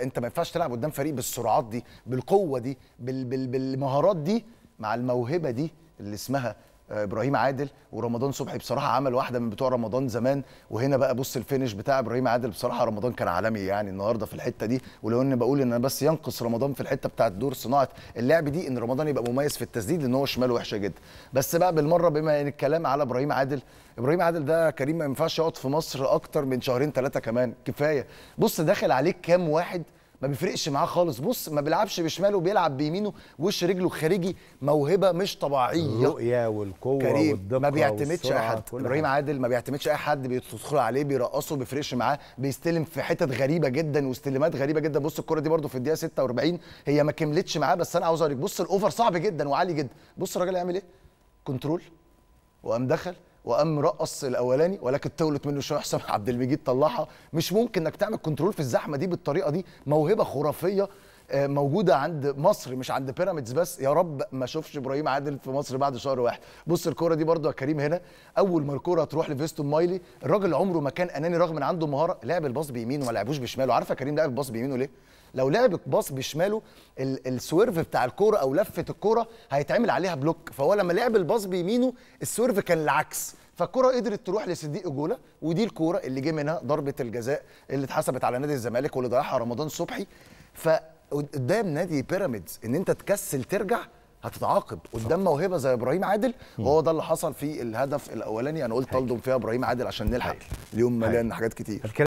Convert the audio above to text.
انت ما ينفعش تلعب قدام فريق بالسرعات دي بالقوه دي بال بال بالمهارات دي مع الموهبه دي اللي اسمها آه، ابراهيم عادل ورمضان صبحي بصراحه عمل واحده من بتوع رمضان زمان وهنا بقى بص الفينش بتاع ابراهيم عادل بصراحه رمضان كان عالمي يعني النهارده في الحته دي ولو اني بقول ان انا بس ينقص رمضان في الحته بتاعه دور صناعه اللعب دي ان رمضان يبقى مميز في التسديد لان هو شماله وحشه جدا بس بقى بالمره بما ان الكلام على ابراهيم عادل ابراهيم عادل ده كريم ما ينفعش يقعد في مصر اكتر من شهرين ثلاثه كمان كفايه بص داخل عليك كام واحد ما بيفرقش معاه خالص بص ما بيلعبش بشماله بيلعب بيمينه وش رجله خارجي موهبه مش طبيعيه الرؤيه والقوه كريم والدقه ما بيعتمدش اي والسرعة، حد كل ابراهيم حاجة. عادل ما بيعتمدش اي حد بيدخل عليه بيرقصه ما بيفرقش معاه بيستلم في حتت غريبه جدا واستلامات غريبه جدا بص الكره دي برده في الدقيقه 46 هي ما كملتش معاه بس انا عاوز اوريك بص الاوفر صعب جدا وعالي جدا بص الراجل يعمل ايه كنترول وقام دخل وقام رقص الاولاني ولكن طولت منه شويه حسام عبد المجيد طلعها مش ممكن انك تعمل كنترول في الزحمه دي بالطريقه دي موهبه خرافيه آه، موجوده عند مصر مش عند بيراميدز بس يا رب ما اشوفش ابراهيم عادل في مصر بعد شهر واحد بص الكوره دي برضو يا كريم هنا اول ما الكوره تروح لفيستون مايلي الراجل عمره ما كان اناني رغم ان عنده مهاره لعب الباص بيمينه ما لعبوش بشماله عارف يا كريم لعب الباص بيمينه ليه لو لعب باص بشماله ال- السويرف بتاع الكوره او لفه الكوره هيتعمل عليها بلوك فهو لما لعب الباص بيمينه السويرف كان العكس فالكرة قدرت تروح لصديق جوله ودي الكوره اللي جه منها ضربه الجزاء اللي اتحسبت على نادي الزمالك واللي ضيعها رمضان صبحي فقدام نادي بيراميدز ان انت تكسل ترجع هتتعاقب قدام موهبه زي ابراهيم عادل وهو ده اللي حصل في الهدف الاولاني انا قلت الضم فيها ابراهيم عادل عشان نلحق اليوم مليان حاجات كتير